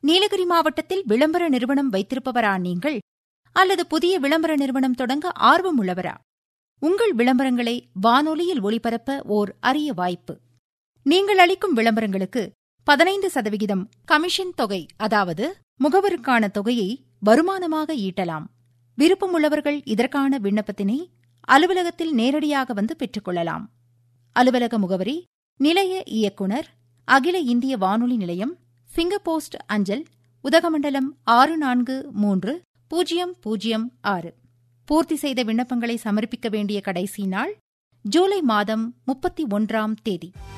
நீலகிரி மாவட்டத்தில் விளம்பர நிறுவனம் வைத்திருப்பவரா நீங்கள் அல்லது புதிய விளம்பர நிறுவனம் தொடங்க ஆர்வம் உள்ளவரா உங்கள் விளம்பரங்களை வானொலியில் ஒளிபரப்ப ஓர் அரிய வாய்ப்பு நீங்கள் அளிக்கும் விளம்பரங்களுக்கு பதினைந்து சதவிகிதம் கமிஷன் தொகை அதாவது முகவருக்கான தொகையை வருமானமாக ஈட்டலாம் விருப்பமுள்ளவர்கள் இதற்கான விண்ணப்பத்தினை அலுவலகத்தில் நேரடியாக வந்து பெற்றுக்கொள்ளலாம் அலுவலக முகவரி நிலைய இயக்குனர் அகில இந்திய வானொலி நிலையம் ஃபிங்கர் போஸ்ட் அஞ்சல் உதகமண்டலம் ஆறு நான்கு மூன்று பூஜ்ஜியம் பூஜ்ஜியம் ஆறு பூர்த்தி செய்த விண்ணப்பங்களை சமர்ப்பிக்க வேண்டிய கடைசி நாள் ஜூலை மாதம் முப்பத்தி ஒன்றாம் தேதி